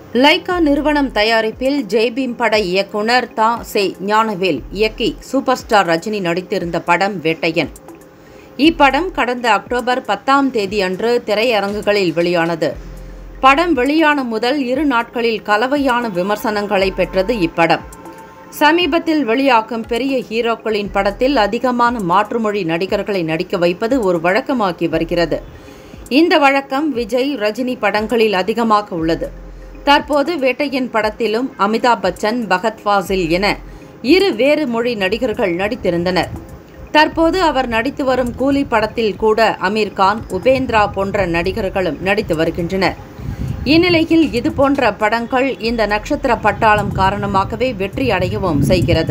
Lyca நிறுவனம் தயாரிப்பில் ஜெய்பீம் பட இயக்குனர் தா சே ஞானவேல் இயக்கி சூப்பர் ஸ்டார் ரஜினி நடித்திருந்த படம் வேட்டையன் இப்படம் கடந்த அக்டோபர் பத்தாம் தேதி அன்று திரையரங்குகளில் வெளியானது படம் வெளியான முதல் இரு நாட்களில் கலவையான விமர்சனங்களை பெற்றது இப்படம் சமீபத்தில் வெளியாகும் பெரிய ஹீரோக்களின் படத்தில் அதிகமான மாற்றுமொழி நடிகர்களை நடிக்க வைப்பது ஒரு வழக்கமாகி வருகிறது இந்த வழக்கம் விஜய் ரஜினி படங்களில் அதிகமாக உள்ளது தற்போது வேட்டையன் படத்திலும் அமிதாப் பச்சன் பகத் ஃபாசில் என இரு வேறு மொழி நடிகர்கள் நடித்திருந்தனர் தற்போது அவர் நடித்து வரும் கூலி படத்தில் கூட அமீர் கான் உபேந்திரா போன்ற நடிகர்களும் நடித்து வருகின்றனர் இந்நிலையில் இதுபோன்ற படங்கள் இந்த நட்சத்திர பட்டாளம் காரணமாகவே வெற்றி அடையவும் செய்கிறது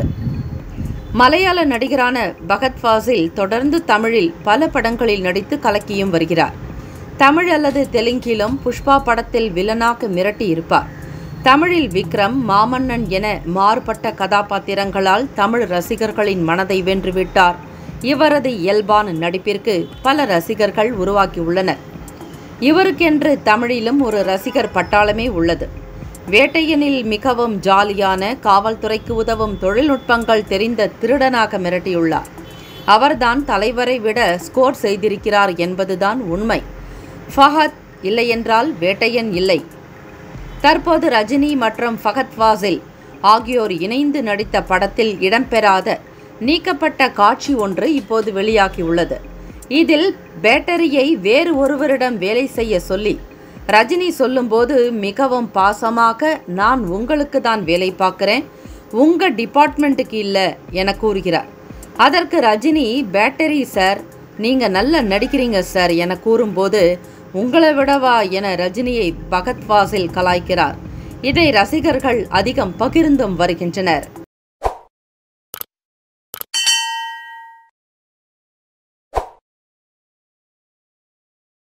மலையாள நடிகரான பகத் ஃபாசில் தொடர்ந்து தமிழில் பல படங்களில் நடித்து கலக்கியும் வருகிறார் தமிழ் அல்லது தெலுங்கிலும் புஷ்பா படத்தில் வில்லனாக மிரட்டி இருப்பார் தமிழில் விக்ரம் மாமன்னன் என மாறுபட்ட கதாபாத்திரங்களால் தமிழ் ரசிகர்களின் மனதை வென்றுவிட்டார் இவரது இயல்பான நடிப்பிற்கு பல ரசிகர்கள் உருவாக்கியுள்ளனர் இவருக்கென்று தமிழிலும் ஒரு ரசிகர் பட்டாளமே உள்ளது வேட்டையனில் மிகவும் ஜாலியான காவல்துறைக்கு உதவும் தொழில்நுட்பங்கள் தெரிந்த திருடனாக மிரட்டியுள்ளார் அவர்தான் தலைவரை விட ஸ்கோர் செய்திருக்கிறார் என்பதுதான் உண்மை ஃபஹத் இல்லையென்றால் வேட்டையன் இல்லை தற்போது ரஜினி மற்றும் ஃபகத் ஃபாசில் ஆகியோர் இணைந்து நடித்த படத்தில் இடம்பெறாத நீக்கப்பட்ட காட்சி ஒன்று இப்போது வெளியாகியுள்ளது இதில் பேட்டரியை வேறு ஒருவரிடம் வேலை செய்ய சொல்லி ரஜினி சொல்லும்போது மிகவும் பாசமாக நான் உங்களுக்கு தான் வேலை பார்க்குறேன் உங்கள் டிபார்ட்மெண்ட்டுக்கு இல்லை என கூறுகிறார் அதற்கு ரஜினி பேட்டரி சார் நீங்கள் நல்லா நடிக்கிறீங்க சார் என கூறும்போது உங்களை விடவா என ரஜினியை பகத் ஃபாசில் கலாய்க்கிறார் இதை ரசிகர்கள் அதிகம் பகிர்ந்தும் வருகின்றனர்